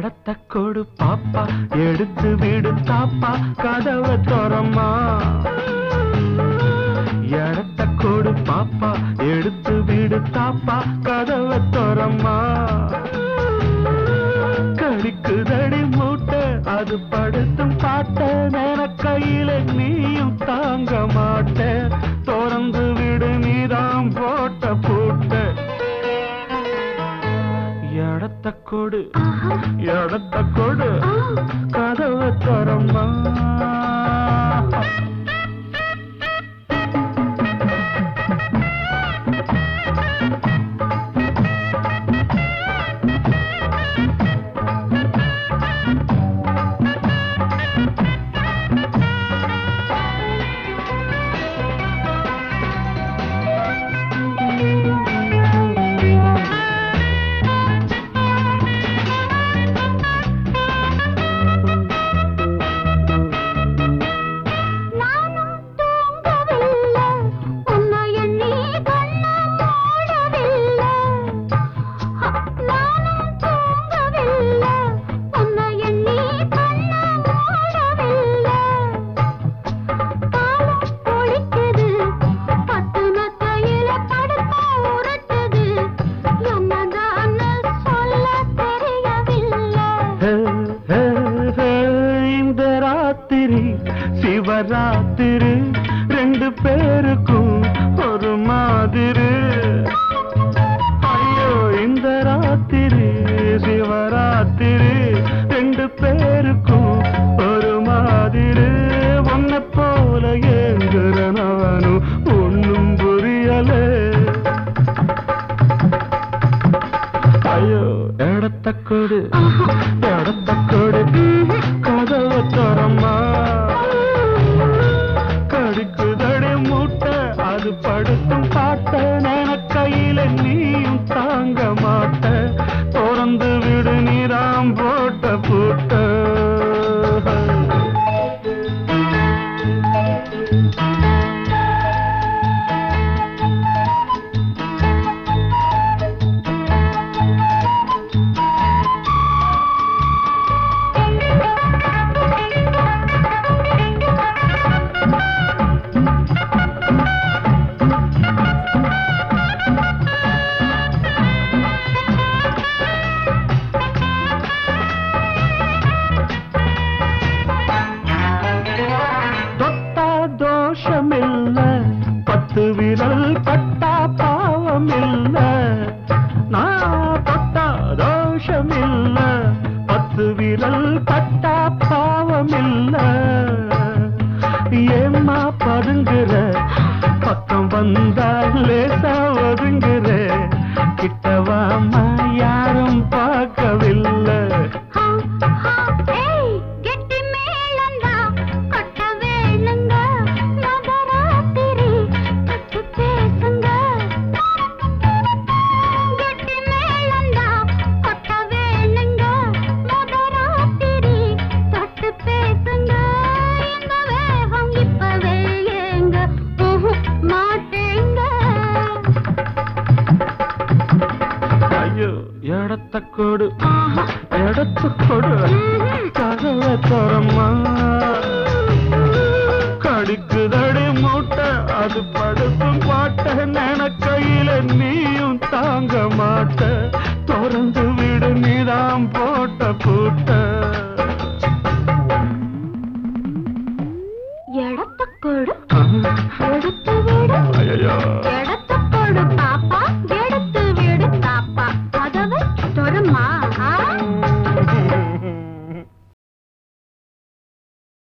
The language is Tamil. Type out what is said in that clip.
இடத்த கொடு பாப்பா எடுத்து விடு தாப்பா கதவை தோறம்மா இடத்த கொடு பாப்பா எடுத்து விடு தாப்பா கதவை தோறம்மா கடிக்குதடி மூட்டை அது படுத்தும் பாட்ட நேர கையில நீயும் தாங்க மாட்ட திறந்து விடு நீதான் போட்ட பூட்ட இடத்த கொடு இடத்த கொடு கதவை தரம்மா நானும் தூங்கவில்லை உன்னை எண்ணி கண்ணம் மூடவில்லை நானும் தூங்கவில்லை உன்னை எண்ணி கண்ணம் மூடவில்லை காலம் ஒழிக்குது பத்து மெத்தையில படுக்க உரட்டுது என்னதான்னு சொல்ல தெரியவில்லை ஹே, ஹே, ஹே, இந்த ராத்திரி சிவராத்திரி ரெண்டு பேருக்கும் ஒரு மாதிரி ஐயோ இந்த ராத்திரி சிவராத்திரி ரெண்டு பேருக்கும் ஒரு மாதிரி உன்னை போல ஏங்குறனவனும் ஒன்னும் புரியலே ஐயோ இடத்த கொடு இடத்த கொடு கதவை தரம்மா கடிக்குதடி மூட்டை அது படுத்தும் பாட்ட நேன கையில நீயும் தாங்க மாட்ட திறந்து விடு நீராம் போட்ட பூட்ட தொட்டா தோஷமில்ல பத்து விரல் பட்டா பாவமில்ல நான் தொட்டா தோஷமில்ல பத்து விரல் பட்டா பாவமில்ல ஏம்மா பதுங்குற பக்கம் வந்தா லேசா ஒதுங்குற கிட்டவாமா யாரும் பார்க்கவில்லை ஹா ஹா ஏய் கெட்டி மேளந்தா கொட்ட வேணுங்க நவராத்திரி தொட்டு பேசுங்க கெட்டி மேளந்தா கொட்ட வேணுங்க நவராத்திரி தொட்டு பேசுங்க இந்த வேகம் இப்பவே ஏங்க ம்ஹும், மாட்டேங்க ஐயோ இடத்த கொடு இடத்த கொடு கதவை தரம்மா கடிக்குதடி மூட்டை அது படுத்தும் பாட்ட நென கையில நீயும் தாங்க மாட்ட திறந்து விடு நீதான் போட்ட பூட்ட எடத்த கொடு எடுத்து விடு ஐயோ எடத்த கொடு